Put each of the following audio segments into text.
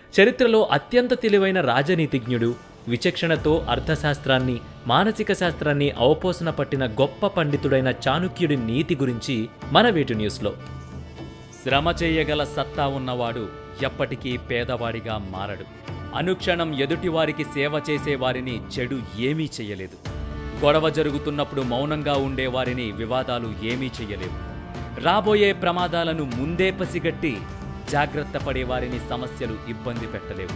చరిత్రలో అత్యంత తెలివైన రాజనీతిజ్ఞుడు విచక్షణతో అర్థశాస్త్రాన్ని మానసిక శాస్త్రాన్ని అవపోసన పట్టిన గొప్ప పండితుడైన చాణుక్యుడి నీతి గురించి మన వేటు న్యూస్లో శ్రమ చేయగల సత్తా ఉన్నవాడు ఎప్పటికీ పేదవాడిగా మారడు అనుక్షణం ఎదుటివారికి సేవ చేసేవారిని చెడు ఏమీ చెయ్యలేదు గొడవ జరుగుతున్నప్పుడు మౌనంగా ఉండేవారిని వివాదాలు ఏమీ చెయ్యలేవు రాబోయే ప్రమాదాలను ముందే పసిగట్టి జాగ్రత్త పడేవారిని సమస్యలు ఇబ్బంది పెట్టలేవు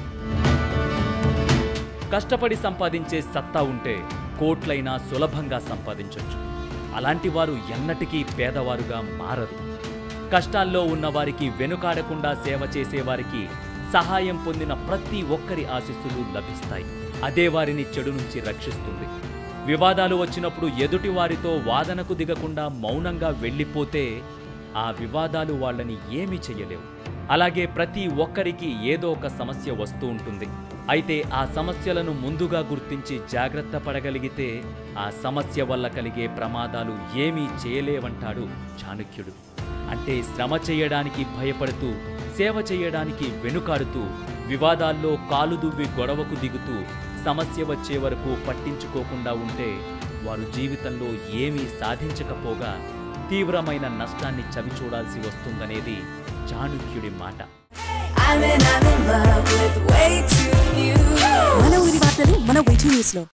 కష్టపడి సంపాదించే సత్తా ఉంటే కోట్లైనా సులభంగా సంపాదించొచ్చు అలాంటి వారు ఎన్నటికీ పేదవారుగా మారరు కష్టాల్లో ఉన్నవారికి వెనుకాడకుండా సేవ చేసేవారికి సహాయం పొందిన ప్రతి ఒక్కరి ఆశీస్సులు లభిస్తాయి అదే వారిని చెడు నుంచి రక్షిస్తుంది వివాదాలు వచ్చినప్పుడు ఎదుటి వారితో వాదనకు దిగకుండా మౌనంగా వెళ్ళిపోతే ఆ వివాదాలు వాళ్ళని ఏమీ చెయ్యలేవు అలాగే ప్రతి ఒక్కరికి ఏదో ఒక సమస్య వస్తూ ఉంటుంది అయితే ఆ సమస్యలను ముందుగా గుర్తించి జాగ్రత్త పడగలిగితే ఆ సమస్య వల్ల కలిగే ప్రమాదాలు ఏమీ చేయలేవంటాడు చాణక్యుడు అంటే శ్రమ చేయడానికి భయపడుతూ సేవ చేయడానికి వెనుకాడుతూ వివాదాల్లో కాలు దువ్వి గొడవకు దిగుతూ సమస్య వచ్చే వరకు పట్టించుకోకుండా ఉంటే వారు జీవితంలో ఏమీ సాధించకపోగా తీవ్రమైన నష్టాన్ని చవిచూడాల్సి వస్తుందనేది చాణుక్యుడి మాట I'm in, I'm in love with way too new. మన ఊరి వార్తలు మన వెయిటింగ్ న్యూస్ లో